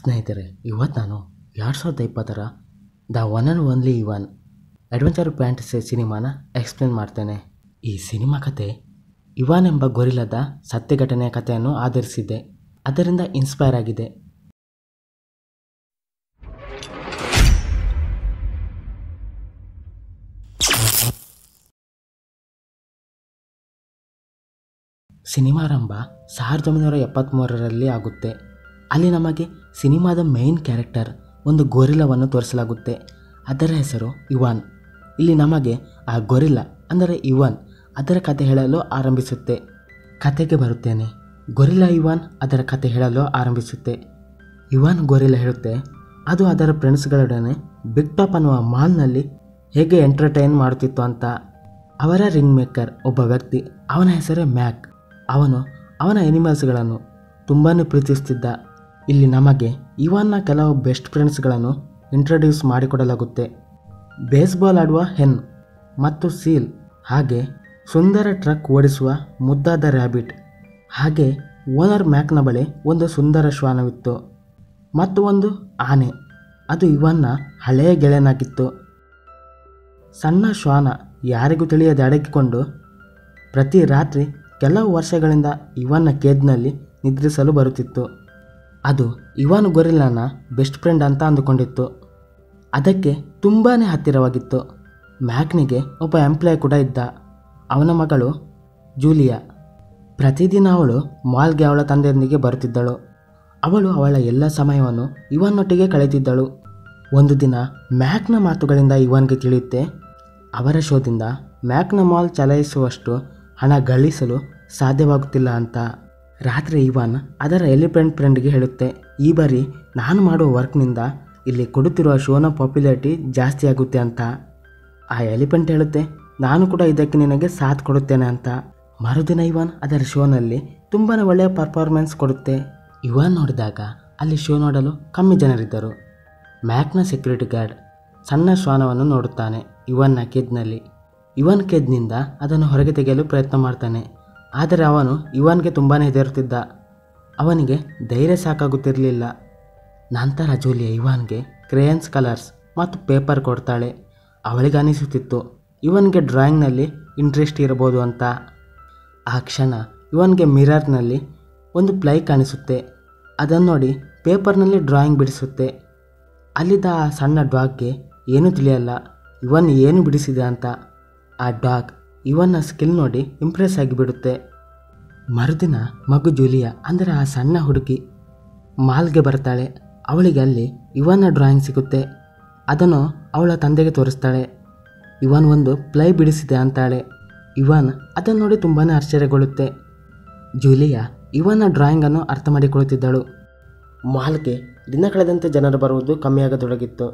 ಸ್ನೇಹಿತರೆ ಇವತ್ತು ನಾನು ಎರಡು ಸಾವಿರದ ಇಪ್ಪತ್ತರ the one and only Ivan adventure fantasy ಸಿನಿಮಾನ ಎಕ್ಸ್ಪ್ಲೇನ್ ಮಾಡ್ತೇನೆ ಈ ಸಿನಿಮಾ ಕತೆ ಇವಾನ್ ಎಂಬ ಗೊರಿಲ್ಲದ ಸತ್ಯ ಘಟನೆಯ ಕಥೆಯನ್ನು ಆಧರಿಸಿದೆ ಅದರಿಂದ ಇನ್ಸ್ಪೈರ್ ಆಗಿದೆ ಸಿನಿಮಾರಂಭ ಸಾವಿರದ ಒಂಬೈನೂರ ಎಪ್ಪತ್ತ್ಮೂರರಲ್ಲಿ ಆಗುತ್ತೆ ಅಲ್ಲಿ ನಮಗೆ ಸಿನಿಮಾದ ಮೇಯ್ನ್ ಕ್ಯಾರೆಕ್ಟರ್ ಒಂದು ಗೊರಿಲ್ಲವನ್ನು ತೋರಿಸಲಾಗುತ್ತೆ ಅದರ ಹೆಸರು ಇವಾನ್ ಇಲ್ಲಿ ನಮಗೆ ಆ ಗೊರಿಲ್ಲ ಅಂದರೆ ಇವಾನ್ ಅದರ ಕತೆ ಹೇಳಲು ಆರಂಭಿಸುತ್ತೆ ಕತೆಗೆ ಬರುತ್ತೇನೆ ಗೊರಿಲ್ಲ ಇವಾನ್ ಅದರ ಕತೆ ಹೇಳಲು ಆರಂಭಿಸುತ್ತೆ ಇವಾನ್ ಗೊರಿಲ್ಲ ಹೇಳುತ್ತೆ ಅದು ಅದರ ಫ್ರೆಂಡ್ಸ್ಗಳೊಡನೆ ಬಿಗ್ ಟಾಪ್ ಅನ್ನುವ ಮಾಲ್ನಲ್ಲಿ ಹೇಗೆ ಎಂಟರ್ಟೈನ್ ಮಾಡುತ್ತಿತ್ತು ಅಂತ ಅವರ ರಿಂಗ್ ಮೇಕರ್ ಒಬ್ಬ ವ್ಯಕ್ತಿ ಅವನ ಹೆಸರೇ ಮ್ಯಾಕ್ ಅವನು ಅವನ ಎನಿಮಲ್ಸ್ಗಳನ್ನು ತುಂಬಾ ಪ್ರೀತಿಸುತ್ತಿದ್ದ ಇಲ್ಲಿ ನಮಗೆ ಇವಾನ್ನ ಕೆಲವು ಬೆಸ್ಟ್ ಫ್ರೆಂಡ್ಸ್ಗಳನ್ನು ಇಂಟ್ರೊಡ್ಯೂಸ್ ಮಾಡಿಕೊಡಲಾಗುತ್ತೆ ಬೇಸ್ಬಾಲ್ ಆಡುವ ಹೆನ್ ಮತ್ತು ಸೀಲ್ ಹಾಗೆ ಸುಂದರ ಟ್ರಕ್ ಓಡಿಸುವ ಮುದ್ದಾದ ರ್ಯಾಬಿಟ್ ಹಾಗೆ ಓನರ್ ಮ್ಯಾಕ್ನ ಬಳಿ ಒಂದು ಸುಂದರ ಶ್ವಾನವಿತ್ತು ಮತ್ತು ಒಂದು ಆನೆ ಅದು ಇವನ್ನ ಹಳೆಯ ಗೆಳೆಯನಾಗಿತ್ತು ಸಣ್ಣ ಶ್ವಾನ ಯಾರಿಗೂ ತಿಳಿಯದೆ ಅಡಗಿಕೊಂಡು ಪ್ರತಿ ರಾತ್ರಿ ಕೆಲವು ವರ್ಷಗಳಿಂದ ಇವನ್ನ ಕೇಜ್ನಲ್ಲಿ ನಿದ್ರಿಸಲು ಬರುತ್ತಿತ್ತು ಅದು ಇವನ್ ಗೊರಿಲ್ಲನ ಬೆಸ್ಟ್ ಫ್ರೆಂಡ್ ಅಂತ ಅಂದುಕೊಂಡಿತ್ತು ಅದಕ್ಕೆ ತುಂಬಾ ಹತ್ತಿರವಾಗಿತ್ತು ಮ್ಯಾಕ್ನಿಗೆ ಒಬ್ಬ ಎಂಪ್ಲಾಯ್ ಕೂಡ ಇದ್ದ ಅವನ ಮಗಳು ಜೂಲಿಯಾ ಪ್ರತಿದಿನ ಅವಳು ಮಾಲ್ಗೆ ಅವಳ ತಂದೆಯೊಂದಿಗೆ ಬರುತ್ತಿದ್ದಳು ಅವಳು ಅವಳ ಎಲ್ಲ ಸಮಯವನ್ನು ಇವನ್ನೊಟ್ಟಿಗೆ ಕಳೆದಿದ್ದಳು ಒಂದು ದಿನ ಮ್ಯಾಕ್ನ ಮಾತುಗಳಿಂದ ಇವನ್ಗೆ ತಿಳಿಯುತ್ತೆ ಅವರ ಶೋದಿಂದ ಮ್ಯಾಕ್ನ ಮಾಲ್ ಚಲಾಯಿಸುವಷ್ಟು ಹಣ ಗಳಿಸಲು ಸಾಧ್ಯವಾಗುತ್ತಿಲ್ಲ ಅಂತ ರಾತ್ರಿ ಇವಾನ್ ಅದರ ಎಲಿಫೆಂಟ್ ಫ್ರೆಂಡ್ಗೆ ಹೇಳುತ್ತೆ ಈ ಬಾರಿ ನಾನು ಮಾಡುವ ವರ್ಕ್ನಿಂದ ಇಲ್ಲಿ ಕೊಡುತ್ತಿರುವ ಶೋನ ಪಾಪ್ಯುಲಾರಿಟಿ ಜಾಸ್ತಿ ಆಗುತ್ತೆ ಅಂತ ಆ ಎಲಿಫೆಂಟ್ ಹೇಳುತ್ತೆ ನಾನು ಕೂಡ ಇದಕ್ಕೆ ನಿನಗೆ ಸಾಥ್ ಕೊಡುತ್ತೇನೆ ಅಂತ ಮರುದಿನ ಇವಾನ್ ಅದರ ಶೋನಲ್ಲಿ ತುಂಬಾ ಒಳ್ಳೆಯ ಪರ್ಫಾರ್ಮೆನ್ಸ್ ಕೊಡುತ್ತೆ ಇವಾನ್ ನೋಡಿದಾಗ ಅಲ್ಲಿ ಶೋ ನೋಡಲು ಕಮ್ಮಿ ಜನರಿದ್ದರು ಮ್ಯಾಕ್ನ ಸೆಕ್ಯೂರಿಟಿ ಗಾರ್ಡ್ ಸಣ್ಣ ಶ್ವಾನವನ್ನು ನೋಡುತ್ತಾನೆ ಇವನ್ನ ಕೇಜ್ನಲ್ಲಿ ಇವನ್ ಕೇಜ್ನಿಂದ ಅದನ್ನು ಹೊರಗೆ ತೆಗೆಯಲು ಪ್ರಯತ್ನ ಮಾಡ್ತಾನೆ ಆದರೆ ಅವನು ಇವನ್ಗೆ ತುಂಬಾ ಹೆದರುತ್ತಿದ್ದ ಅವನಿಗೆ ಧೈರ್ಯ ಸಾಕಾಗುತ್ತಿರಲಿಲ್ಲ ನಂತರ ಜೂಲಿಯಾ ಇವಾನ್ಗೆ ಕ್ರೇಯನ್ಸ್ ಕಲರ್ಸ್ ಮತ್ತು ಪೇಪರ್ ಕೊಡ್ತಾಳೆ ಅವಳಿಗೆ ಅನಿಸುತ್ತಿತ್ತು ಇವನ್ಗೆ ಡ್ರಾಯಿಂಗ್ನಲ್ಲಿ ಇಂಟ್ರೆಸ್ಟ್ ಇರಬಹುದು ಅಂತ ಆ ಕ್ಷಣ ಇವನ್ಗೆ ಮಿರರ್ನಲ್ಲಿ ಒಂದು ಪ್ಲೈ ಕಾಣಿಸುತ್ತೆ ಅದನ್ನು ನೋಡಿ ಪೇಪರ್ನಲ್ಲಿ ಡ್ರಾಯಿಂಗ್ ಬಿಡಿಸುತ್ತೆ ಅಲ್ಲಿದ್ದ ಆ ಸಣ್ಣ ಡಾಗ್ಗೆ ಏನೂ ತಿಳಿಯಲ್ಲ ಇವನ್ ಏನು ಬಿಡಿಸಿದೆ ಅಂತ ಆ ಡಾಗ್ ಇವನ್ನ ಸ್ಕಿಲ್ ನೋಡಿ ಇಂಪ್ರೆಸ್ ಆಗಿಬಿಡುತ್ತೆ ಮರುದಿನ ಮಗು ಜೂಲಿಯಾ ಅಂದರೆ ಆ ಸಣ್ಣ ಹುಡುಗಿ ಮಾಲ್ಗೆ ಬರ್ತಾಳೆ ಅವಳಿಗೆ ಅಲ್ಲಿ ಇವನ್ನ ಡ್ರಾಯಿಂಗ್ ಸಿಗುತ್ತೆ ಅದನ್ನು ಅವಳ ತಂದೆಗೆ ತೋರಿಸ್ತಾಳೆ ಇವನ್ ಒಂದು ಪ್ಲೈ ಬಿಡಿಸಿದೆ ಅಂತಾಳೆ ಇವನ್ ಅದನ್ನು ನೋಡಿ ತುಂಬಾ ಆಶ್ಚರ್ಯಗೊಳ್ಳುತ್ತೆ ಜೂಲಿಯಾ ಇವನ ಡ್ರಾಯಿಂಗನ್ನು ಅರ್ಥ ಮಾಡಿಕೊಳ್ಳುತ್ತಿದ್ದಳು ಮಾಲ್ಗೆ ದಿನ ಕಳೆದಂತೆ ಜನರು ಬರುವುದು ಕಮ್ಮಿಯಾಗತೊಡಗಿತ್ತು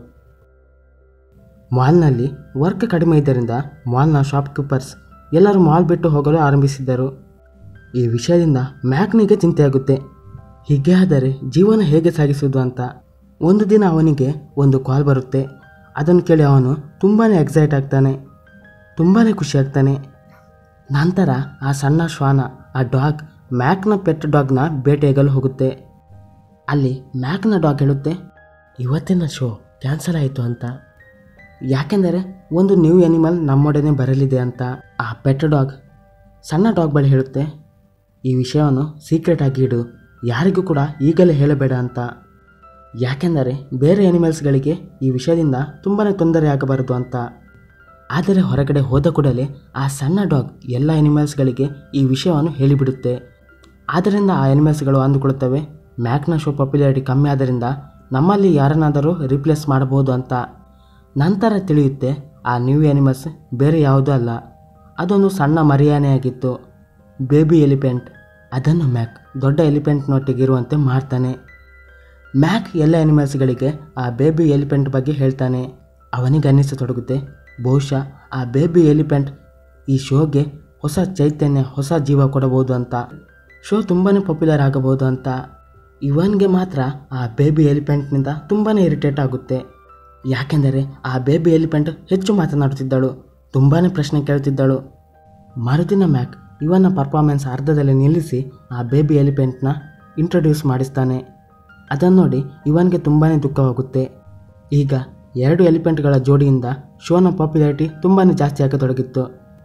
ಮಾಲ್ನಲ್ಲಿ ವರ್ಕ್ ಕಡಿಮೆ ಇದ್ದರಿಂದ ಮಾಲ್ನ ಶಾಪ್ಕೀಪರ್ಸ್ ಎಲ್ಲರೂ ಮಾಲ್ ಬಿಟ್ಟು ಹೋಗಲು ಆರಂಭಿಸಿದ್ದರು ಈ ವಿಷಯದಿಂದ ಮ್ಯಾಕ್ನಿಗೆ ಚಿಂತೆಯಾಗುತ್ತೆ ಹೀಗೆ ಆದರೆ ಜೀವನ ಹೇಗೆ ಸಾಗಿಸುವುದು ಅಂತ ಒಂದು ದಿನ ಅವನಿಗೆ ಒಂದು ಕಾಲ್ ಬರುತ್ತೆ ಅದನ್ನು ಕೇಳಿ ಅವನು ತುಂಬಾ ಎಕ್ಸೈಟ್ ಆಗ್ತಾನೆ ತುಂಬಾ ಖುಷಿಯಾಗ್ತಾನೆ ನಂತರ ಆ ಸಣ್ಣ ಶ್ವಾನ ಆ ಡಾಗ್ ಮ್ಯಾಕ್ನ ಪೆಟ್ ಡಾಗ್ನ ಭೇಟಿಯಾಗಲು ಹೋಗುತ್ತೆ ಅಲ್ಲಿ ಮ್ಯಾಕ್ನ ಡಾಗ್ ಹೇಳುತ್ತೆ ಇವತ್ತಿನ ಶೋ ಕ್ಯಾನ್ಸಲ್ ಆಯಿತು ಅಂತ ಯಾಕೆಂದರೆ ಒಂದು ನ್ಯೂ ಎನಿಮಲ್ ನಮ್ಮೊಡನೆ ಬರಲಿದೆ ಅಂತ ಆ ಪೆಟ್ ಡಾಗ್ ಸಣ್ಣ ಡಾಗ್ ಬಳಿ ಹೇಳುತ್ತೆ ಈ ವಿಷಯವನ್ನು ಸೀಕ್ರೆಟ್ ಆಗಿ ಇಡು ಯಾರಿಗೂ ಕೂಡ ಈಗಲೇ ಹೇಳಬೇಡ ಅಂತ ಯಾಕೆಂದರೆ ಬೇರೆ ಎನಿಮಲ್ಸ್ಗಳಿಗೆ ಈ ವಿಷಯದಿಂದ ತುಂಬಾ ತೊಂದರೆ ಆಗಬಾರದು ಅಂತ ಆದರೆ ಹೊರಗಡೆ ಹೋದ ಕೂಡಲೇ ಆ ಸಣ್ಣ ಡಾಗ್ ಎಲ್ಲ ಎನಿಮಲ್ಸ್ಗಳಿಗೆ ಈ ವಿಷಯವನ್ನು ಹೇಳಿಬಿಡುತ್ತೆ ಆದ್ದರಿಂದ ಆ ಎನಿಮಲ್ಸ್ಗಳು ಅಂದುಕೊಳ್ಳುತ್ತವೆ ಮ್ಯಾಕ್ನ ಶೋ ಪಾಪ್ಯುಲಾರಿಟಿ ಕಮ್ಮಿ ಆದ್ದರಿಂದ ನಮ್ಮಲ್ಲಿ ಯಾರನ್ನಾದರೂ ರಿಪ್ಲೇಸ್ ಮಾಡಬಹುದು ಅಂತ ನಂತರ ತಿಳಿಯುತ್ತೆ ಆ ನ್ಯೂ ಎನಿಮಲ್ಸ್ ಬೇರೆ ಯಾವುದೂ ಅಲ್ಲ ಅದೊಂದು ಸಣ್ಣ ಮರಿಯಾನೆಯಾಗಿತ್ತು ಬೇಬಿ ಎಲಿಫೆಂಟ್ ಅದನ್ನು ಮ್ಯಾಕ್ ದೊಡ್ಡ ಎಲಿಫೆಂಟ್ನೊಟ್ಟಿಗಿರುವಂತೆ ಮಾಡ್ತಾನೆ ಮ್ಯಾಕ್ ಎಲ್ಲ ಎನಿಮಲ್ಸ್ಗಳಿಗೆ ಆ ಬೇಬಿ ಎಲಿಫೆಂಟ್ ಬಗ್ಗೆ ಹೇಳ್ತಾನೆ ಅವನಿಗೆ ಅನ್ನಿಸತೊಡಗುತ್ತೆ ಬಹುಶಃ ಆ ಬೇಬಿ ಎಲಿಫೆಂಟ್ ಈ ಶೋಗೆ ಹೊಸ ಚೈತನ್ಯ ಹೊಸ ಜೀವ ಕೊಡಬಹುದು ಅಂತ ಶೋ ತುಂಬಾ ಪಾಪ್ಯುಲರ್ ಆಗಬಹುದು ಅಂತ ಇವನ್ಗೆ ಮಾತ್ರ ಆ ಬೇಬಿ ಎಲಿಫೆಂಟ್ನಿಂದ ತುಂಬಾ ಇರಿಟೇಟ್ ಆಗುತ್ತೆ ಯಾಕೆಂದರೆ ಆ ಬೇಬಿ ಎಲಿಫೆಂಟ್ ಹೆಚ್ಚು ಮಾತನಾಡುತ್ತಿದ್ದಳು ತುಂಬಾ ಪ್ರಶ್ನೆ ಕೇಳುತ್ತಿದ್ದಳು ಮರುದಿನ ಮ್ಯಾಕ್ ಇವನ ಪರ್ಫಾರ್ಮೆನ್ಸ್ ಅರ್ಧದಲ್ಲಿ ನಿಲ್ಲಿಸಿ ಆ ಬೇಬಿ ಎಲಿಫೆಂಟ್ನ ಇಂಟ್ರೊಡ್ಯೂಸ್ ಮಾಡಿಸ್ತಾನೆ ಅದನ್ನು ನೋಡಿ ಇವನ್ಗೆ ತುಂಬಾ ದುಃಖವಾಗುತ್ತೆ ಈಗ ಎರಡು ಎಲಿಫೆಂಟ್ಗಳ ಜೋಡಿಯಿಂದ ಶೋನ ಪಾಪ್ಯುಲಾರಿಟಿ ತುಂಬಾ ಜಾಸ್ತಿ ಆಗತೊಡಗಿತ್ತು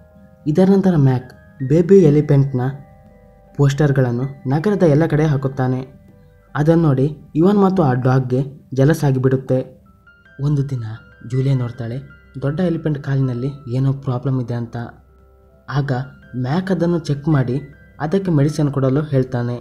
ಇದರ ನಂತರ ಮ್ಯಾಕ್ ಬೇಬಿ ಎಲಿಫೆಂಟ್ನ ಪೋಸ್ಟರ್ಗಳನ್ನು ನಗರದ ಎಲ್ಲ ಕಡೆ ಹಾಕುತ್ತಾನೆ ಅದನ್ನು ನೋಡಿ ಇವನ್ ಮತ್ತು ಆ ಡಾಗ್ಗೆ ಜಲಸ್ ಆಗಿಬಿಡುತ್ತೆ ಒಂದು ದಿನ ಜೂಲಿಯಾ ನೋಡ್ತಾಳೆ ದೊಡ್ಡ ಎಲಿಫೆಂಟ್ ಕಾಲಿನಲ್ಲಿ ಏನೋ ಪ್ರಾಬ್ಲಮ್ ಇದೆ ಅಂತ ಆಗ ಮ್ಯಾಕ್ ಅದನ್ನು ಚೆಕ್ ಮಾಡಿ ಅದಕ್ಕೆ ಮೆಡಿಸಿನ್ ಕೊಡಲು ಹೇಳ್ತಾನೆ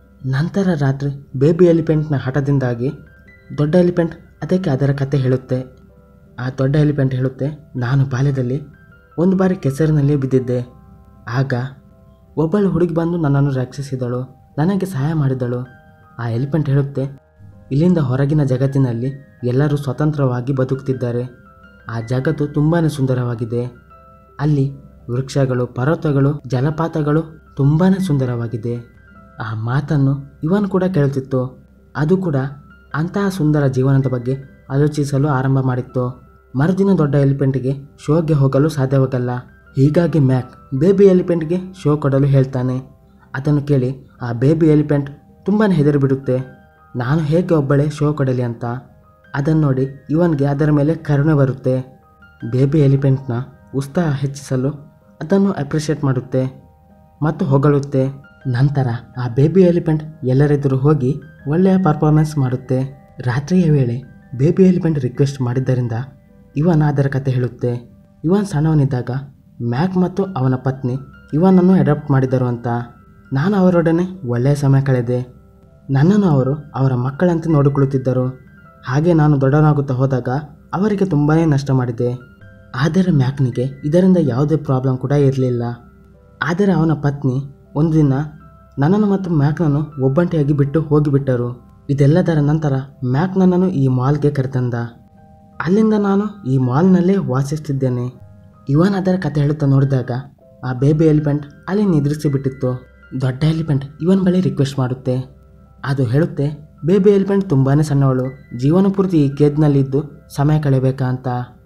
ನಂತರ ರಾತ್ರಿ ಬೇಬಿ ಎಲಿಫೆಂಟ್ನ ಹಠದಿಂದಾಗಿ ದೊಡ್ಡ ಎಲಿಫೆಂಟ್ ಅದಕ್ಕೆ ಅದರ ಕತೆ ಹೇಳುತ್ತೆ ಆ ದೊಡ್ಡ ಎಲಿಫೆಂಟ್ ಹೇಳುತ್ತೆ ನಾನು ಬಾಲ್ಯದಲ್ಲಿ ಒಂದು ಬಾರಿ ಕೆಸರಿನಲ್ಲಿ ಬಿದ್ದಿದ್ದೆ ಆಗ ಒಬ್ಬಳು ಹುಡುಗಿ ಬಂದು ನನ್ನನ್ನು ರಕ್ಷಿಸಿದಳು ನನಗೆ ಸಹಾಯ ಮಾಡಿದಳು ಆ ಎಲಿಫೆಂಟ್ ಹೇಳುತ್ತೆ ಇಲ್ಲಿಂದ ಹೊರಗಿನ ಜಗತ್ತಿನಲ್ಲಿ ಎಲ್ಲರೂ ಸ್ವತಂತ್ರವಾಗಿ ಬದುಕುತ್ತಿದ್ದಾರೆ ಆ ಜಗತ್ತು ತುಂಬಾ ಸುಂದರವಾಗಿದೆ ಅಲ್ಲಿ ವೃಕ್ಷಗಳು ಪರ್ವತಗಳು ಜಲಪಾತಗಳು ತುಂಬಾ ಸುಂದರವಾಗಿದೆ ಆ ಮಾತನ್ನು ಇವನ್ ಕೂಡ ಕೇಳುತ್ತಿತ್ತು ಅದು ಕೂಡ ಅಂತಹ ಸುಂದರ ಜೀವನದ ಬಗ್ಗೆ ಆಲೋಚಿಸಲು ಆರಂಭ ಮಾಡಿತ್ತು ಮರುದಿನ ದೊಡ್ಡ ಎಲಿಫೆಂಟ್ಗೆ ಶೋಗೆ ಹೋಗಲು ಸಾಧ್ಯವಾಗಲ್ಲ ಹೀಗಾಗಿ ಮ್ಯಾಕ್ ಬೇಬಿ ಎಲಿಫೆಂಟ್ಗೆ ಶೋ ಕೊಡಲು ಹೇಳ್ತಾನೆ ಅದನ್ನು ಕೇಳಿ ಆ ಬೇಬಿ ಎಲಿಫೆಂಟ್ ತುಂಬಾ ಹೆದರಿ ಬಿಡುತ್ತೆ ನಾನು ಹೇಗೆ ಒಬ್ಬಳೇ ಶೋ ಕೊಡಲಿ ಅಂತ ಅದನ್ನು ನೋಡಿ ಇವನ್ಗೆ ಅದರ ಮೇಲೆ ಕರುಣೆ ಬರುತ್ತೆ ಬೇಬಿ ಎಲಿಫೆಂಟ್ನ ಉತ್ಸಾಹ ಹೆಚ್ಚಿಸಲು ಅದನ್ನು ಅಪ್ರಿಷಿಯೇಟ್ ಮಾಡುತ್ತೆ ಮತ್ತು ಹೊಗಳುತ್ತೆ ನಂತರ ಆ ಬೇಬಿ ಎಲಿಫೆಂಟ್ ಎಲ್ಲರೆದುರು ಹೋಗಿ ಒಳ್ಳೆಯ ಪರ್ಫಾರ್ಮೆನ್ಸ್ ಮಾಡುತ್ತೆ ರಾತ್ರಿಯ ವೇಳೆ ಬೇಬಿ ಎಲಿಫೆಂಟ್ ರಿಕ್ವೆಸ್ಟ್ ಮಾಡಿದ್ದರಿಂದ ಇವನ್ ಅದರ ಕತೆ ಹೇಳುತ್ತೆ ಇವನ್ ಸಣ್ಣವನಿದ್ದಾಗ ಮ್ಯಾಕ್ ಮತ್ತು ಅವನ ಪತ್ನಿ ಇವನನ್ನು ಅಡಾಪ್ಟ್ ಮಾಡಿದರು ಅಂತ ನಾನು ಅವರೊಡನೆ ಒಳ್ಳೆಯ ಸಮಯ ಕಳೆದೆ ನನ್ನನ್ನು ಅವರು ಅವರ ಮಕ್ಕಳಂತೆ ನೋಡಿಕೊಳ್ಳುತ್ತಿದ್ದರು ಹಾಗೆ ನಾನು ದೊಡ್ಡವನಾಗುತ್ತಾ ಹೋದಾಗ ಅವರಿಗೆ ತುಂಬಾ ನಷ್ಟ ಮಾಡಿದೆ ಆದರೆ ಮ್ಯಾಕ್ನಿಗೆ ಇದರಿಂದ ಯಾವುದೇ ಪ್ರಾಬ್ಲಮ್ ಕೂಡ ಇರಲಿಲ್ಲ ಆದರೆ ಅವನ ಪತ್ನಿ ಒಂದು ದಿನ ನನ್ನನ್ನು ಮತ್ತು ಮ್ಯಾಕ್ನನ್ನು ಒಬ್ಬಂಟಿಯಾಗಿ ಬಿಟ್ಟು ಹೋಗಿಬಿಟ್ಟರು ಇದೆಲ್ಲದರ ನಂತರ ಮ್ಯಾಕ್ ನನ್ನನ್ನು ಈ ಮಾಲ್ಗೆ ಕರೆತಂದ ಅಲ್ಲಿಂದ ನಾನು ಈ ಮಾಲ್ನಲ್ಲೇ ವಾಸಿಸ್ತಿದ್ದೇನೆ ಇವನ್ ಅದರ ಕತೆ ಹೇಳುತ್ತಾ ನೋಡಿದಾಗ ಆ ಬೇಬಿ ಎಲಿಫೆಂಟ್ ಅಲ್ಲಿ ನಿದ್ರಿಸಿ ಬಿಟ್ಟಿತ್ತು ದೊಡ್ಡ ಎಲಿಫೆಂಟ್ ಇವನ್ ಬಳಿ ರಿಕ್ವೆಸ್ಟ್ ಮಾಡುತ್ತೆ ಅದು ಹೇಳುತ್ತೆ ಬೇಬಿ ಎಲಿಫೆಂಟ್ ತುಂಬಾ ಸಣ್ಣವಳು ಜೀವನ ಪೂರ್ತಿ ಈ ಕೇದ್ನಲ್ಲಿದ್ದು ಸಮಯ ಕಳೆಯಬೇಕಾ ಅಂತ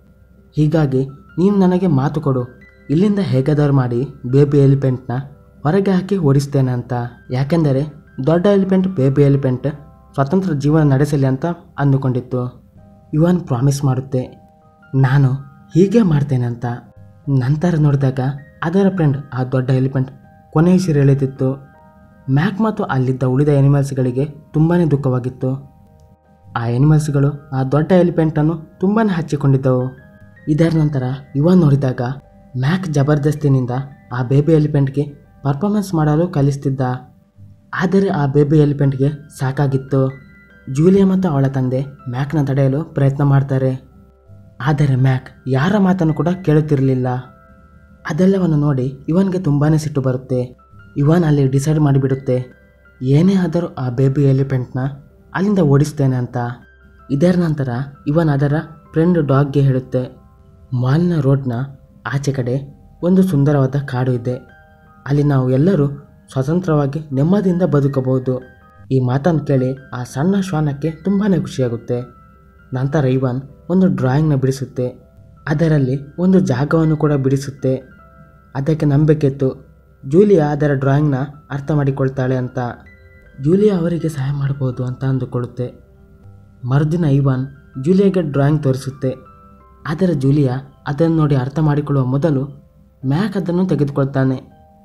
ಹೀಗಾಗಿ ನೀನು ನನಗೆ ಮಾತು ಕೊಡು ಇಲ್ಲಿಂದ ಹೇಗಾದರೂ ಮಾಡಿ ಬೇಬಿ ಎಲಿಫೆಂಟ್ನ ಹೊರಗೆ ಹಾಕಿ ಓಡಿಸ್ತೇನೆ ಅಂತ ಯಾಕೆಂದರೆ ದೊಡ್ಡ ಎಲಿಫೆಂಟ್ ಬೇಬಿ ಎಲಿಫೆಂಟ್ ಸ್ವತಂತ್ರ ಜೀವನ ನಡೆಸಲಿ ಅಂತ ಅಂದುಕೊಂಡಿತ್ತು ಇವನ್ ಪ್ರಾಮಿಸ್ ಮಾಡುತ್ತೆ ನಾನು ಹೀಗೆ ಮಾಡ್ತೇನೆ ಅಂತ ನಂತರ ನೋಡಿದಾಗ ಅದರ ಫ್ರೆಂಡ್ ಆ ದೊಡ್ಡ ಎಲಿಫೆಂಟ್ ಕೊನೆಯುಸಿರೆಳೆದಿತ್ತು ಮ್ಯಾಕ್ ಮತ್ತು ಅಲ್ಲಿದ್ದ ಉಳಿದ ಎನಿಮಲ್ಸ್ಗಳಿಗೆ ತುಂಬಾ ದುಃಖವಾಗಿತ್ತು ಆ ಎನಿಮಲ್ಸ್ಗಳು ಆ ದೊಡ್ಡ ಎಲಿಫೆಂಟನ್ನು ತುಂಬಾ ಹಚ್ಚಿಕೊಂಡಿದ್ದವು ಇದರ ನಂತರ ಇವನ್ ನೋಡಿದಾಗ ಮ್ಯಾಕ್ ಜಬರ್ದಸ್ತಿನಿಂದ ಆ ಬೇಬಿ ಎಲಿಫೆಂಟ್ಗೆ ಪರ್ಫಾರ್ಮೆನ್ಸ್ ಮಾಡಲು ಕಲಿಸ್ತಿದ್ದ ಆದರೆ ಆ ಬೇಬಿ ಎಲಿಫೆಂಟ್ಗೆ ಸಾಕಾಗಿತ್ತು ಜೂಲಿಯಾ ಮತ್ತು ಅವಳ ತಂದೆ ಮ್ಯಾಕ್ನ ತಡೆಯಲು ಪ್ರಯತ್ನ ಮಾಡ್ತಾರೆ ಆದರೆ ಮ್ಯಾಕ್ ಯಾರ ಮಾತನ್ನು ಕೂಡ ಕೇಳುತ್ತಿರಲಿಲ್ಲ ಅದೆಲ್ಲವನ್ನು ನೋಡಿ ಇವನ್ಗೆ ತುಂಬಾ ಸಿಟ್ಟು ಬರುತ್ತೆ ಇವನ್ ಅಲ್ಲಿ ಡಿಸೈಡ್ ಮಾಡಿಬಿಡುತ್ತೆ ಏನೇ ಆದರೂ ಆ ಬೇಬಿ ಎಲಿಫೆಂಟ್ನ ಅಲ್ಲಿಂದ ಓಡಿಸ್ತೇನೆ ಅಂತ ಇದರ ನಂತರ ಇವನ್ ಅದರ ಫ್ರೆಂಡ್ ಡಾಗ್ಗೆ ಹೇಳುತ್ತೆ ಮಾಲ್ನ ರೋಡ್ನ ಆಚೆ ಕಡೆ ಒಂದು ಸುಂದರವಾದ ಕಾಡು ಇದೆ ಅಲ್ಲಿ ನಾವು ಎಲ್ಲರೂ ಸ್ವತಂತ್ರವಾಗಿ ನೆಮ್ಮದಿಯಿಂದ ಬದುಕಬಹುದು ಈ ಮಾತನ್ನು ಕೇಳಿ ಆ ಸಣ್ಣ ಶ್ವಾನಕ್ಕೆ ತುಂಬಾ ಖುಷಿಯಾಗುತ್ತೆ ನಂತರ ಇವನ್ ಒಂದು ಡ್ರಾಯಿಂಗ್ನ ಬಿಡಿಸುತ್ತೆ ಅದರಲ್ಲಿ ಒಂದು ಜಾಗವನ್ನು ಕೂಡ ಬಿಡಿಸುತ್ತೆ ಅದಕ್ಕೆ ನಂಬಿಕೆತ್ತು ಜೂಲಿಯಾ ಅದರ ಡ್ರಾಯಿಂಗ್ನ ಅರ್ಥ ಮಾಡಿಕೊಳ್ತಾಳೆ ಅಂತ ಜೂಲಿಯಾ ಅವರಿಗೆ ಸಹಾಯ ಮಾಡಬಹುದು ಅಂತ ಅಂದುಕೊಳ್ಳುತ್ತೆ ಮರುದಿನ ಇವಾನ್ ಜೂಲಿಯಾಗೆ ಡ್ರಾಯಿಂಗ್ ತೋರಿಸುತ್ತೆ ಆದರೆ ಜೂಲಿಯಾ ಅದನ್ನು ನೋಡಿ ಅರ್ಥ ಮಾಡಿಕೊಳ್ಳುವ ಮೊದಲು ಮ್ಯಾಕ್ ಅದನ್ನು ತೆಗೆದುಕೊಳ್ತಾನೆ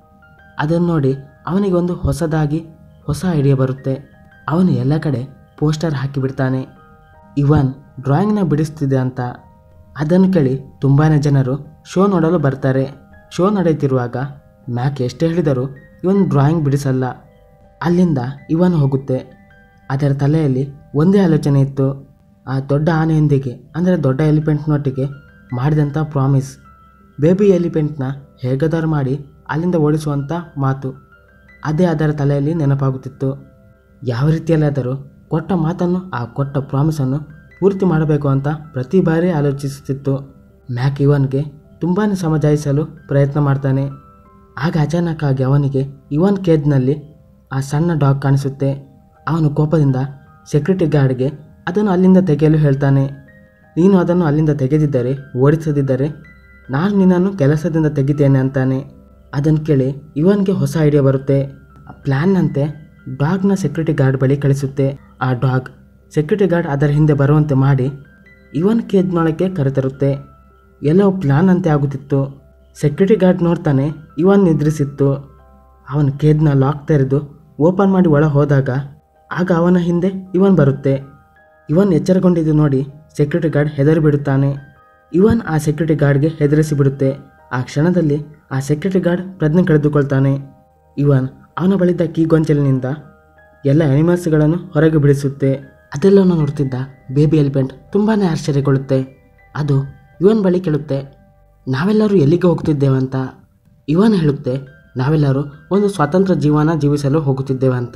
ಅದನ್ನು ನೋಡಿ ಅವನಿಗೆ ಒಂದು ಹೊಸದಾಗಿ ಹೊಸ ಐಡಿಯಾ ಬರುತ್ತೆ ಅವನು ಎಲ್ಲ ಕಡೆ ಪೋಸ್ಟರ್ ಹಾಕಿಬಿಡ್ತಾನೆ ಇವನ್ ಡ್ರಾಯಿಂಗ್ನ ಬಿಡಿಸ್ತಿದೆ ಅಂತ ಅದನ್ನು ಕೇಳಿ ತುಂಬಾ ಜನರು ಶೋ ನೋಡಲು ಬರ್ತಾರೆ ಶೋ ನಡೆಯುತ್ತಿರುವಾಗ ಮ್ಯಾಕ್ ಎಷ್ಟೇ ಹೇಳಿದರೂ ಇವನ್ ಡ್ರಾಯಿಂಗ್ ಬಿಡಿಸಲ್ಲ ಅಲ್ಲಿಂದ ಇವನ್ ಹೋಗುತ್ತೆ ಅದರ ತಲೆಯಲ್ಲಿ ಒಂದೇ ಆಲೋಚನೆ ಇತ್ತು ಆ ದೊಡ್ಡ ಆನೆಯೊಂದಿಗೆ ಅಂದರೆ ದೊಡ್ಡ ಎಲಿಫೆಂಟ್ನೊಟ್ಟಿಗೆ ಮಾಡಿದಂಥ ಪ್ರಾಮಿಸ್ ಬೇಬಿ ಎಲಿಫೆಂಟ್ನ ಹೇಗಾದರೂ ಮಾಡಿ ಅಲ್ಲಿಂದ ಓಡಿಸುವಂಥ ಮಾತು ಅದೇ ಅದರ ತಲೆಯಲ್ಲಿ ನೆನಪಾಗುತ್ತಿತ್ತು ಯಾವ ರೀತಿಯಲ್ಲಾದರೂ ಕೊಟ್ಟ ಮಾತನ್ನು ಆ ಕೊಟ್ಟ ಪ್ರಾಮಿಸನ್ನು ಪೂರ್ತಿ ಮಾಡಬೇಕು ಅಂತ ಪ್ರತಿ ಬಾರಿ ಆಲೋಚಿಸುತ್ತಿತ್ತು ಮ್ಯಾಕ್ ಇವನ್ಗೆ ತುಂಬಾ ಸಮಜಾಯಿಸಲು ಪ್ರಯತ್ನ ಮಾಡ್ತಾನೆ ಆಗ ಅಚಾನಕ್ಕಾಗಿ ಅವನಿಗೆ ಇವನ್ ಕೇದ್ನಲ್ಲಿ ಆ ಸಣ್ಣ ಡಾಗ್ ಕಾಣಿಸುತ್ತೆ ಅವನು ಕೋಪದಿಂದ ಸೆಕ್ಯೂರಿಟಿ ಗಾರ್ಡ್ಗೆ ಅದನ್ನು ಅಲ್ಲಿಂದ ತೆಗೆಯಲು ಹೇಳ್ತಾನೆ ನೀನು ಅದನ್ನು ಅಲ್ಲಿಂದ ತೆಗೆದಿದ್ದರೆ ಓಡಿಸದಿದ್ದರೆ ನಾನು ನಿನ್ನನ್ನು ಕೆಲಸದಿಂದ ತೆಗಿತೇನೆ ಅಂತಾನೆ ಅದನ್ನು ಕೇಳಿ ಇವನ್ಗೆ ಹೊಸ ಐಡಿಯಾ ಬರುತ್ತೆ ಆ ಪ್ಲ್ಯಾನ್ನಂತೆ ಡಾಗ್ನ ಸೆಕ್ಯೂರಿಟಿ ಗಾರ್ಡ್ ಬಳಿ ಕಳಿಸುತ್ತೆ ಆ ಡಾಗ್ ಸೆಕ್ಯೂರಿಟಿ ಗಾರ್ಡ್ ಅದರ ಹಿಂದೆ ಬರುವಂತೆ ಮಾಡಿ ಇವನ್ ಕೇಜ್ನೊಳಗೆ ಕರೆತರುತ್ತೆ ಎಲ್ಲೋ ಪ್ಲಾನ್ ಅಂತೆ ಆಗುತ್ತಿತ್ತು ಸೆಕ್ಯೂರಿಟಿ ಗಾರ್ಡ್ ನೋಡ್ತಾನೆ ಇವನ್ ನಿದ್ರಿಸಿತ್ತು ಅವನ ಕೇಜ್ನ ಲಾಕ್ ತೆರೆದು ಓಪನ್ ಮಾಡಿ ಒಳ ಹೋದಾಗ ಆಗ ಅವನ ಹಿಂದೆ ಇವನ್ ಬರುತ್ತೆ ಇವನ್ ಎಚ್ಚರಗೊಂಡಿದ್ದು ನೋಡಿ ಸೆಕ್ಯೂರಿಟಿ ಗಾರ್ಡ್ ಹೆದರಿ ಬಿಡುತ್ತಾನೆ ಇವನ್ ಆ ಸೆಕ್ಯೂರಿಟಿ ಗಾರ್ಡ್ಗೆ ಹೆದರಿಸಿ ಬಿಡುತ್ತೆ ಆ ಕ್ಷಣದಲ್ಲಿ ಆ ಸೆಕ್ಯೂರಿಟಿ ಗಾರ್ಡ್ ಪ್ರಜ್ಞೆ ಕಳೆದುಕೊಳ್ತಾನೆ ಇವನ್ ಅವನ ಬಳಿದ್ದ ಕೀ ಗೊಂಚಲಿನಿಂದ ಎಲ್ಲ ಅನಿಮಲ್ಸ್ಗಳನ್ನು ಹೊರಗೆ ಬಿಡಿಸುತ್ತೆ ಅದೆಲ್ಲವನ್ನು ನೋಡ್ತಿದ್ದ ಬೇಬಿ ಎಲಿಫೆಂಟ್ ತುಂಬಾ ಆಶ್ಚರ್ಯಗೊಳ್ಳುತ್ತೆ ಅದು ಇವನ್ ಬಳಿ ಕೇಳುತ್ತೆ ನಾವೆಲ್ಲರೂ ಎಲ್ಲಿಗೆ ಹೋಗ್ತಿದ್ದೇವೆ ಅಂತ ಇವನ್ ಹೇಳುತ್ತೆ ನಾವೆಲ್ಲರೂ ಒಂದು ಸ್ವತಂತ್ರ ಜೀವನ ಜೀವಿಸಲು ಹೋಗುತ್ತಿದ್ದೇವೆ ಅಂತ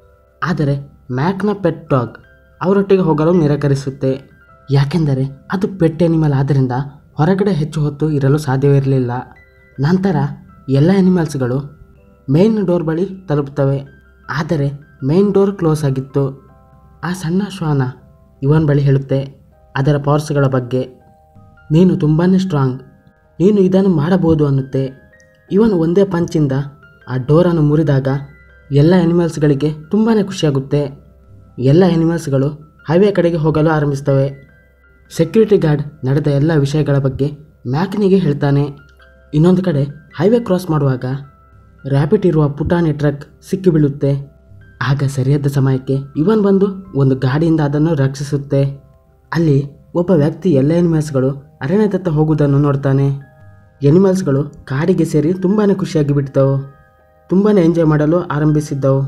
ಆದರೆ ಮ್ಯಾಕ್ನ ಪೆಟ್ ಡಾಗ್ ಅವರೊಟ್ಟಿಗೆ ಹೋಗಲು ನಿರಾಕರಿಸುತ್ತೆ ಯಾಕೆಂದರೆ ಅದು ಪೆಟ್ ಎನಿಮಲ್ ಆದ್ದರಿಂದ ಹೊರಗಡೆ ಹೆಚ್ಚು ಹೊತ್ತು ಇರಲು ಸಾಧ್ಯವಿರಲಿಲ್ಲ ನಂತರ ಎಲ್ಲ ಎನಿಮಲ್ಸ್ಗಳು ಮೇನ್ ಡೋರ್ ಬಳಿ ತಲುಪುತ್ತವೆ ಆದರೆ ಮೇನ್ ಡೋರ್ ಕ್ಲೋಸ್ ಆಗಿತ್ತು ಆ ಸಣ್ಣ ಶ್ವಾನ ಇವನ್ ಬಳಿ ಹೇಳುತ್ತೆ ಅದರ ಪವರ್ಸ್ಗಳ ಬಗ್ಗೆ ನೀನು ತುಂಬಾ ಸ್ಟ್ರಾಂಗ್ ನೀನು ಇದನ್ನು ಮಾಡಬಹುದು ಅನ್ನುತ್ತೆ ಇವನ್ ಒಂದೇ ಪಂಚಿಂದ ಆ ಡೋರನ್ನು ಮುರಿದಾಗ ಎಲ್ಲ ಎನಿಮಲ್ಸ್ಗಳಿಗೆ ತುಂಬಾ ಖುಷಿಯಾಗುತ್ತೆ ಎಲ್ಲ ಎನಿಮಲ್ಸ್ಗಳು ಹೈವೇ ಕಡೆಗೆ ಹೋಗಲು ಆರಂಭಿಸ್ತವೆ ಸೆಕ್ಯೂರಿಟಿ ಗಾರ್ಡ್ ನಡೆದ ಎಲ್ಲ ವಿಷಯಗಳ ಬಗ್ಗೆ ಮ್ಯಾಕ್ನಿಗೆ ಹೇಳ್ತಾನೆ ಇನ್ನೊಂದು ಕಡೆ ಹೈವೇ ಕ್ರಾಸ್ ಮಾಡುವಾಗ ರ್ಯಾಪಿಡ್ ಇರುವ ಪುಟಾಣಿ ಟ್ರಕ್ ಸಿಕ್ಕಿ ಬೀಳುತ್ತೆ ಆಗ ಸರಿಯಾದ ಸಮಯಕ್ಕೆ ಇವನ್ ಬಂದು ಒಂದು ಗಾಡಿಯಿಂದ ಅದನ್ನು ರಕ್ಷಿಸುತ್ತೆ ಅಲ್ಲಿ ಒಬ್ಬ ವ್ಯಕ್ತಿ ಎಲ್ಲ ಎನಿಮಲ್ಸ್ಗಳು ಅರಣ್ಯದತ್ತ ಹೋಗುವುದನ್ನು ನೋಡ್ತಾನೆ ಎನಿಮಲ್ಸ್ಗಳು ಕಾಡಿಗೆ ಸೇರಿ ತುಂಬಾ ಖುಷಿಯಾಗಿ ಬಿಡ್ತವು ತುಂಬಾ ಎಂಜಾಯ್ ಮಾಡಲು ಆರಂಭಿಸಿದ್ದವು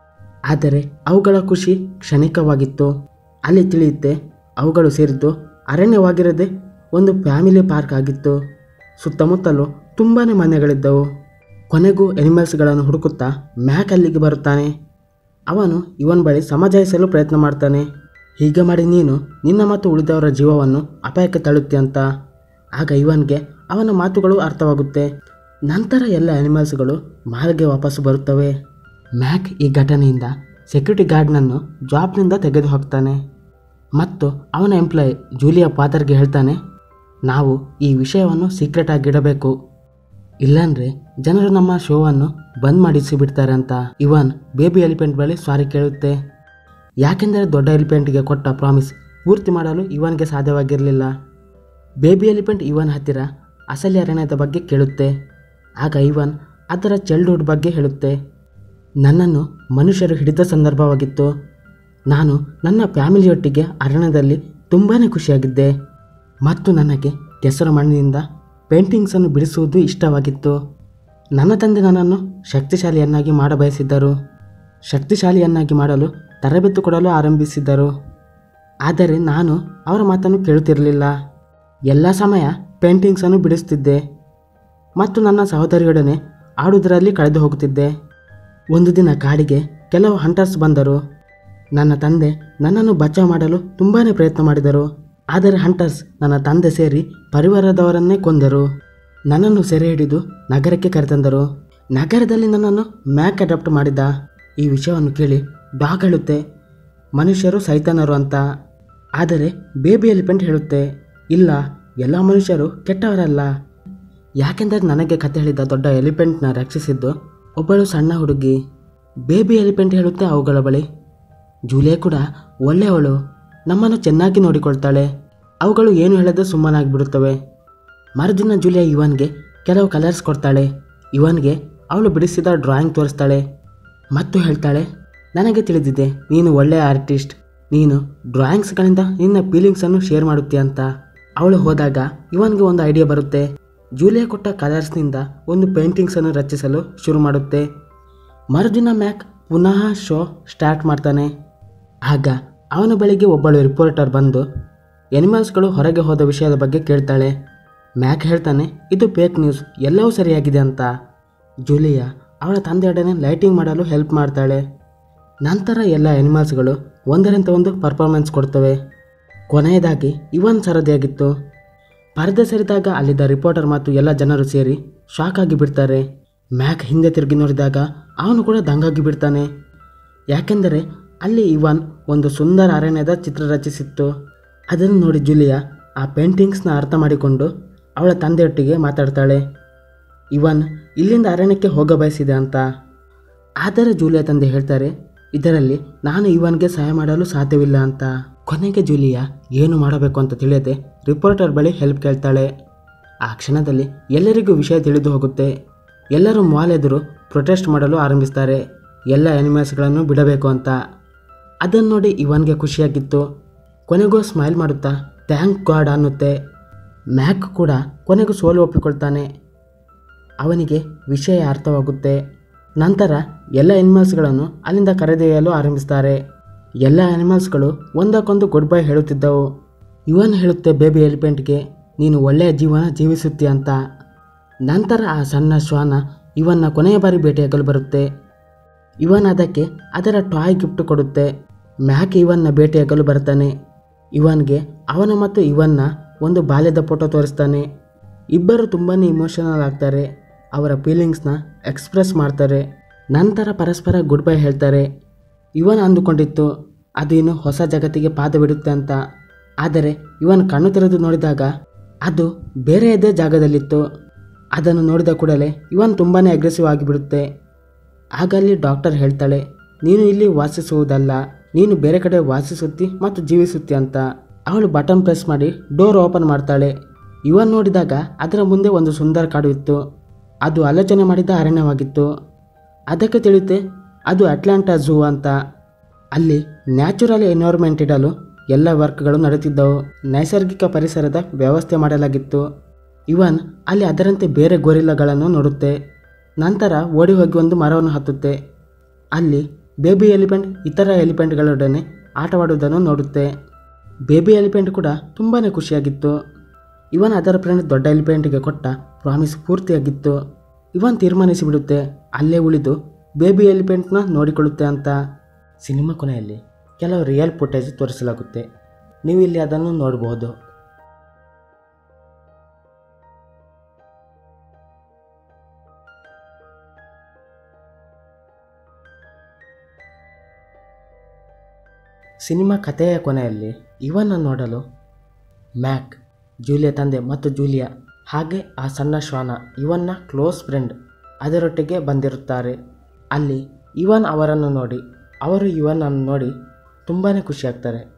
ಆದರೆ ಅವುಗಳ ಖುಷಿ ಕ್ಷಣಿಕವಾಗಿತ್ತು ಅಲ್ಲಿ ತಿಳಿಯುತ್ತೆ ಅವುಗಳು ಸೇರಿದ್ದು ಅರಣ್ಯವಾಗಿರದೆ ಒಂದು ಫ್ಯಾಮಿಲಿ ಪಾರ್ಕ್ ಆಗಿತ್ತು ಸುತ್ತಮುತ್ತಲು ತುಂಬಾ ಮನೆಗಳಿದ್ದವು ಕೊನೆಗೂ ಎನಿಮಲ್ಸ್ಗಳನ್ನು ಹುಡುಕುತ್ತಾ ಮ್ಯಾಕ್ ಅಲ್ಲಿಗೆ ಬರುತ್ತಾನೆ ಅವನು ಇವನ್ ಬಳಿ ಸಮಜಾಯಿಸಲು ಪ್ರಯತ್ನ ಮಾಡ್ತಾನೆ ಹೀಗೆ ಮಾಡಿ ನೀನು ನಿನ್ನ ಮತ್ತು ಉಳಿದವರ ಜೀವವನ್ನು ಅಪಾಯಕ್ಕೆ ತಳ್ಳುತ್ತೆ ಅಂತ ಆಗ ಇವನ್ಗೆ ಅವನ ಮಾತುಗಳು ಅರ್ಥವಾಗುತ್ತೆ ನಂತರ ಎಲ್ಲ ಅನಿಮಲ್ಸ್ಗಳು ಮಾಲ್ಗೆ ವಾಪಸ್ಸು ಬರುತ್ತವೆ ಮ್ಯಾಕ್ ಈ ಘಟನೆಯಿಂದ ಸೆಕ್ಯೂರಿಟಿ ಗಾರ್ಡ್ನನ್ನು ಜಾಬ್ನಿಂದ ತೆಗೆದು ಹಾಕ್ತಾನೆ ಮತ್ತು ಅವನ ಎಂಪ್ಲಾಯ್ ಜೂಲಿಯಾ ಫಾದರ್ಗೆ ಹೇಳ್ತಾನೆ ನಾವು ಈ ವಿಷಯವನ್ನು ಸೀಕ್ರೆಟ್ ಆಗಿಡಬೇಕು ಇಲ್ಲಾಂದ್ರೆ ಜನರು ನಮ್ಮ ಶೋವನ್ನು ಬಂದ್ ಮಾಡಿಸಿ ಬಿಡ್ತಾರೆ ಅಂತ ಇವನ್ ಬೇಬಿ ಎಲಿಫೆಂಟ್ ಬಳಿ ಸಾರಿ ಕೇಳುತ್ತೆ ಯಾಕೆಂದರೆ ದೊಡ್ಡ ಎಲಿಫೆಂಟ್ಗೆ ಕೊಟ್ಟ ಪ್ರಾಮಿಸ್ ಪೂರ್ತಿ ಮಾಡಲು ಇವನ್ಗೆ ಸಾಧ್ಯವಾಗಿರಲಿಲ್ಲ ಬೇಬಿ ಎಲಿಫೆಂಟ್ ಇವನ್ ಹತ್ತಿರ ಅಸಲಿ ಅರಣ್ಯದ ಬಗ್ಗೆ ಕೇಳುತ್ತೆ ಆಗ ಇವನ್ ಅದರ ಚೈಲ್ಡ್ಹುಡ್ ಬಗ್ಗೆ ಹೇಳುತ್ತೆ ನನ್ನನ್ನು ಮನುಷ್ಯರು ಹಿಡಿದ ಸಂದರ್ಭವಾಗಿತ್ತು ನಾನು ನನ್ನ ಫ್ಯಾಮಿಲಿಯೊಟ್ಟಿಗೆ ಅರಣ್ಯದಲ್ಲಿ ತುಂಬಾ ಖುಷಿಯಾಗಿದ್ದೆ ಮತ್ತು ನನಗೆ ಕೆಸರು ಮಣ್ಣಿನಿಂದ ಪೇಂಟಿಂಗ್ಸನ್ನು ಬಿಡಿಸುವುದು ಇಷ್ಟವಾಗಿತ್ತು ನನ್ನ ತಂದೆ ನನ್ನನ್ನು ಶಕ್ತಿಶಾಲಿಯನ್ನಾಗಿ ಮಾಡಬಯಸಿದ್ದರು ಶಕ್ತಿಶಾಲಿಯನ್ನಾಗಿ ಮಾಡಲು ತರಬೇತಿ ಕೊಡಲು ಆರಂಭಿಸಿದ್ದರು ಆದರೆ ನಾನು ಅವರ ಮಾತನ್ನು ಕೇಳುತ್ತಿರಲಿಲ್ಲ ಎಲ್ಲ ಸಮಯ ಪೇಂಟಿಂಗ್ಸನ್ನು ಬಿಡಿಸುತ್ತಿದ್ದೆ ಮತ್ತು ನನ್ನ ಸಹೋದರಿಯೊಡನೆ ಆಡುವುದರಲ್ಲಿ ಕಳೆದು ಹೋಗುತ್ತಿದ್ದೆ ಒಂದು ದಿನ ಕಾಡಿಗೆ ಕೆಲವು ಹಂಟರ್ಸ್ ಬಂದರು ನನ್ನ ತಂದೆ ನನ್ನನ್ನು ಬಚಾವ್ ಮಾಡಲು ತುಂಬಾ ಪ್ರಯತ್ನ ಮಾಡಿದರು ಆದರೆ ಹಂಟರ್ಸ್ ನನ್ನ ತಂದೆ ಸೇರಿ ಪರಿವಾರದವರನ್ನೇ ಕೊಂದರು ನನ್ನನ್ನು ಸೆರೆ ಹಿಡಿದು ನಗರಕ್ಕೆ ಕರೆತಂದರು ನಗರದಲ್ಲಿ ನನ್ನನ್ನು ಮ್ಯಾಕ್ ಅಡಾಪ್ಟ್ ಮಾಡಿದ ಈ ವಿಷಯವನ್ನು ಕೇಳಿ ಡಾಗ್ ಹೇಳುತ್ತೆ ಮನುಷ್ಯರು ಸೈತಾನರು ಅಂತ ಆದರೆ ಬೇಬಿ ಎಲಿಫೆಂಟ್ ಹೇಳುತ್ತೆ ಇಲ್ಲ ಎಲ್ಲ ಮನುಷ್ಯರು ಕೆಟ್ಟವರಲ್ಲ ಯಾಕೆಂದರೆ ನನಗೆ ಕತೆ ಹೇಳಿದ ದೊಡ್ಡ ಎಲಿಫೆಂಟ್ನ ರಕ್ಷಿಸಿದ್ದು ಒಬ್ಬಳು ಸಣ್ಣ ಹುಡುಗಿ ಬೇಬಿ ಎಲಿಫೆಂಟ್ ಹೇಳುತ್ತೆ ಅವುಗಳ ಬಳಿ ಜೂಲಿಯಾ ಕೂಡ ಒಳ್ಳೆಯವಳು ನಮ್ಮನ್ನು ಚೆನ್ನಾಗಿ ನೋಡಿಕೊಳ್ತಾಳೆ ಅವುಗಳು ಏನು ಹೇಳದೆ ಸುಮ್ಮನಾಗಿಬಿಡುತ್ತವೆ ಮರುದಿನ ಜೂಲಿಯಾ ಇವನ್ಗೆ ಕೆಲವು ಕಲರ್ಸ್ ಕೊಡ್ತಾಳೆ ಇವನ್ಗೆ ಅವಳು ಬಿಡಿಸಿದ ಡ್ರಾಯಿಂಗ್ ತೋರಿಸ್ತಾಳೆ ಮತ್ತು ಹೇಳ್ತಾಳೆ ನನಗೆ ತಿಳಿದಿದೆ ನೀನು ಒಳ್ಳೆಯ ಆರ್ಟಿಸ್ಟ್ ನೀನು ಡ್ರಾಯಿಂಗ್ಸ್ಗಳಿಂದ ನಿನ್ನ ಫೀಲಿಂಗ್ಸನ್ನು ಶೇರ್ ಮಾಡುತ್ತೀಯ ಅಂತ ಅವಳು ಹೋದಾಗ ಇವನ್ಗೆ ಒಂದು ಐಡಿಯಾ ಬರುತ್ತೆ ಜೂಲಿಯಾ ಕೊಟ್ಟ ಕಲರ್ಸ್ನಿಂದ ಒಂದು ಪೇಂಟಿಂಗ್ಸನ್ನು ರಚಿಸಲು ಶುರು ಮಾಡುತ್ತೆ ಮರುದಿನ ಮ್ಯಾಕ್ ಪುನಃ ಶೋ ಸ್ಟಾರ್ಟ್ ಮಾಡ್ತಾನೆ ಆಗ ಅವನ ಬಳಿಗೆ ಒಬ್ಬಳು ರಿಪೋರ್ಟರ್ ಬಂದು ಎನಿಮಲ್ಸ್ಗಳು ಹೊರಗೆ ಹೋದ ವಿಷಯದ ಬಗ್ಗೆ ಕೇಳ್ತಾಳೆ ಮ್ಯಾಕ್ ಹೇಳ್ತಾನೆ ಇದು ಫೇಕ್ ನ್ಯೂಸ್ ಎಲ್ಲವೂ ಸರಿಯಾಗಿದೆ ಅಂತ ಜೂಲಿಯಾ ಅವಳ ತಂದೆಯೊಡನೆ ಲೈಟಿಂಗ್ ಮಾಡಲು ಹೆಲ್ಪ್ ಮಾಡ್ತಾಳೆ ನಂತರ ಎಲ್ಲ ಎನಿಮಲ್ಸ್ಗಳು ಒಂದರಂತೆ ಒಂದು ಪರ್ಫಾರ್ಮೆನ್ಸ್ ಕೊಡ್ತವೆ ಕೊನೆಯದಾಗಿ ಇವನ್ ಸರದಿಯಾಗಿತ್ತು ಪರದೆ ಸರಿದಾಗ ಅಲ್ಲಿದ್ದ ರಿಪೋರ್ಟರ್ ಮತ್ತು ಎಲ್ಲ ಜನರು ಸೇರಿ ಶಾಕ್ ಆಗಿ ಬಿಡ್ತಾರೆ ಮ್ಯಾಕ್ ಹಿಂದೆ ತಿರುಗಿ ನೋಡಿದಾಗ ಅವನು ಕೂಡ ದಂಗಾಗಿ ಬಿಡ್ತಾನೆ ಯಾಕೆಂದರೆ ಅಲ್ಲಿ ಇವನ್ ಒಂದು ಸುಂದರ ಅರಣ್ಯದ ಚಿತ್ರ ರಚಿಸಿತ್ತು ಅದನ್ನು ನೋಡಿ ಜೂಲಿಯಾ ಆ ಪೇಂಟಿಂಗ್ಸ್ನ ಅರ್ಥ ಮಾಡಿಕೊಂಡು ಅವಳ ತಂದೆಯೊಟ್ಟಿಗೆ ಮಾತಾಡ್ತಾಳೆ ಇವನ್ ಇಲ್ಲಿಂದ ಅರಣ್ಯಕ್ಕೆ ಹೋಗ ಬಯಸಿದೆ ಅಂತ ಆದರೆ ಜೂಲಿಯಾ ತಂದೆ ಹೇಳ್ತಾರೆ ಇದರಲ್ಲಿ ನಾನು ಇವನ್ಗೆ ಸಹಾಯ ಮಾಡಲು ಸಾಧ್ಯವಿಲ್ಲ ಅಂತ ಕೊನೆಗೆ ಜೂಲಿಯಾ ಏನು ಮಾಡಬೇಕು ಅಂತ ತಿಳಿಯದೆ ರಿಪೋರ್ಟರ್ ಬಳಿ ಹೆಲ್ಪ್ ಕೇಳ್ತಾಳೆ ಆ ಕ್ಷಣದಲ್ಲಿ ಎಲ್ಲರಿಗೂ ವಿಷಯ ತಿಳಿದು ಹೋಗುತ್ತೆ ಎಲ್ಲರೂ ಮಾಲ್ ಎದುರು ಪ್ರೊಟೆಸ್ಟ್ ಮಾಡಲು ಆರಂಭಿಸ್ತಾರೆ ಎಲ್ಲ ಅನಿಮಲ್ಸ್ಗಳನ್ನು ಬಿಡಬೇಕು ಅಂತ ಅದನ್ನು ನೋಡಿ ಇವನ್ಗೆ ಖುಷಿಯಾಗಿತ್ತು ಕೊನೆಗೂ ಸ್ಮೈಲ್ ಮಾಡುತ್ತಾ ಥ್ಯಾಂಕ್ ಗಾಡ್ ಅನ್ನುತ್ತೆ ಮ್ಯಾಕ್ ಕೂಡ ಕೊನೆಗೂ ಸೋಲು ಒಪ್ಪಿಕೊಳ್ತಾನೆ ಅವನಿಗೆ ವಿಷಯ ಅರ್ಥವಾಗುತ್ತೆ ನಂತರ ಎಲ್ಲ ಅನಿಮಲ್ಸ್ಗಳನ್ನು ಅಲ್ಲಿಂದ ಕರೆದೊಯ್ಯಲು ಆರಂಭಿಸ್ತಾರೆ ಎಲ್ಲ ಅನಿಮಲ್ಸ್ಗಳು ಒಂದಕ್ಕೊಂದು ಗುಡ್ ಬೈ ಹೇಳುತ್ತಿದ್ದವು ಇವನ್ ಹೇಳುತ್ತೆ ಬೇಬಿ ಎಲಿಫೆಂಟ್ಗೆ ನೀನು ಒಳ್ಳೆಯ ಜೀವನ ಜೀವಿಸುತ್ತೀಯ ಅಂತ ನಂತರ ಆ ಸಣ್ಣ ಶ್ವಾನ ಇವನ್ನ ಕೊನೆಯ ಬಾರಿ ಭೇಟಿಯಾಗಲು ಬರುತ್ತೆ ಇವನ್ ಅದಕ್ಕೆ ಅದರ ಟಾಯ್ ಗಿಫ್ಟ್ ಕೊಡುತ್ತೆ ಮ್ಯಾಕ್ ಇವನ್ನ ಭೇಟಿಯಾಗಲು ಬರ್ತಾನೆ ಇವನ್ಗೆ ಅವನ ಮತ್ತು ಇವನ್ನ ಒಂದು ಬಾಲ್ಯದ ಫೋಟೋ ತೋರಿಸ್ತಾನೆ ಇಬ್ಬರು ತುಂಬಾ ಇಮೋಷನಲ್ ಆಗ್ತಾರೆ ಅವರ ಫೀಲಿಂಗ್ಸ್ನ ಎಕ್ಸ್ಪ್ರೆಸ್ ಮಾಡ್ತಾರೆ ನಂತರ ಪರಸ್ಪರ ಗುಡ್ ಬೈ ಹೇಳ್ತಾರೆ ಇವನ್ ಅಂದುಕೊಂಡಿತ್ತು ಅದು ಇನ್ನು ಹೊಸ ಜಗತ್ತಿಗೆ ಪಾದ ಬಿಡುತ್ತೆ ಅಂತ ಆದರೆ ಇವನ್ ಕಣ್ಣು ತೆರೆದು ನೋಡಿದಾಗ ಅದು ಬೇರೆಯದೇ ಜಾಗದಲ್ಲಿತ್ತು ಅದನ್ನು ನೋಡಿದ ಕೂಡಲೇ ಇವನ್ ತುಂಬಾ ಅಗ್ರೆಸಿವ್ ಆಗಿಬಿಡುತ್ತೆ ಆಗ ಅಲ್ಲಿ ಡಾಕ್ಟರ್ ಹೇಳ್ತಾಳೆ ನೀನು ಇಲ್ಲಿ ವಾಸಿಸುವುದಲ್ಲ ನೀನು ಬೇರೆ ಕಡೆ ವಾಸಿಸುತ್ತಿ ಮತ್ತು ಜೀವಿಸುತ್ತಿ ಅಂತ ಅವಳು ಬಟನ್ ಪ್ರೆಸ್ ಮಾಡಿ ಡೋರ್ ಓಪನ್ ಮಾಡ್ತಾಳೆ ಇವನ್ ನೋಡಿದಾಗ ಅದರ ಮುಂದೆ ಒಂದು ಸುಂದರ ಕಾಡು ಇತ್ತು ಅದು ಆಲೋಚನೆ ಮಾಡಿದ ಅರಣ್ಯವಾಗಿತ್ತು ಅದಕ್ಕೆ ತಿಳಿಯುತ್ತೆ ಅದು ಅಟ್ಲಾಂಟಾ ಝೂ ಅಂತ ಅಲ್ಲಿ ನ್ಯಾಚುರಲ್ ಎನ್ವೈರ್ಮೆಂಟ್ ಇಡಲು ಎಲ್ಲ ವರ್ಕ್ಗಳು ನಡೆಯುತ್ತಿದ್ದವು ನೈಸರ್ಗಿಕ ಪರಿಸರದ ವ್ಯವಸ್ಥೆ ಮಾಡಲಾಗಿತ್ತು ಇವನ್ ಅಲ್ಲಿ ಅದರಂತೆ ಬೇರೆ ಗೋರಿಲ್ಲಗಳನ್ನು ನೋಡುತ್ತೆ ನಂತರ ಓಡಿ ಹೋಗಿ ಒಂದು ಮರವನ್ನು ಹತ್ತುತ್ತೆ ಅಲ್ಲಿ ಬೇಬಿ ಎಲಿಫೆಂಟ್ ಇತರ ಎಲಿಫೆಂಟ್ಗಳೊಡನೆ ಆಟವಾಡುವುದನ್ನು ನೋಡುತ್ತೆ ಬೇಬಿ ಎಲಿಫೆಂಟ್ ಕೂಡ ತುಂಬಾ ಖುಷಿಯಾಗಿತ್ತು ಇವನ್ ಅದರ ಫ್ರೆಂಡ್ ದೊಡ್ಡ ಎಲಿಫೆಂಟ್ಗೆ ಕೊಟ್ಟ ಪ್ರಾಮಿಸ್ ಪೂರ್ತಿಯಾಗಿತ್ತು ಇವನ್ ತೀರ್ಮಾನಿಸಿಬಿಡುತ್ತೆ ಅಲ್ಲೇ ಉಳಿದು ಬೇಬಿ ಎಲಿಫೆಂಟ್ನ ನೋಡಿಕೊಳ್ಳುತ್ತೆ ಅಂತ ಸಿನಿಮಾ ಕೊನೆಯಲ್ಲಿ ಕೆಲವು ರಿಯಲ್ ಫುಟೇಜ್ ತೋರಿಸಲಾಗುತ್ತೆ ನೀವು ಇಲ್ಲಿ ಅದನ್ನು ನೋಡಬಹುದು ಸಿನಿಮಾ ಕಥೆಯ ಕೊನೆಯಲ್ಲಿ ಇವನ್ನ ನೋಡಲು ಮ್ಯಾಕ್ ಜೂಲಿಯಾ ತಂದೆ ಮತ್ತು ಜೂಲಿಯಾ ಹಾಗೆ ಆ ಸಣ್ಣ ಶ್ವಾನ ಇವನ್ನ ಕ್ಲೋಸ್ ಫ್ರೆಂಡ್ ಅದರೊಟ್ಟಿಗೆ ಬಂದಿರುತ್ತಾರೆ ಅಲ್ಲಿ ಇವನ್ ಅವರನ್ನು ನೋಡಿ ಅವರು ಇವನನ್ನು ನೋಡಿ ತುಂಬಾ ಖುಷಿಯಾಗ್ತಾರೆ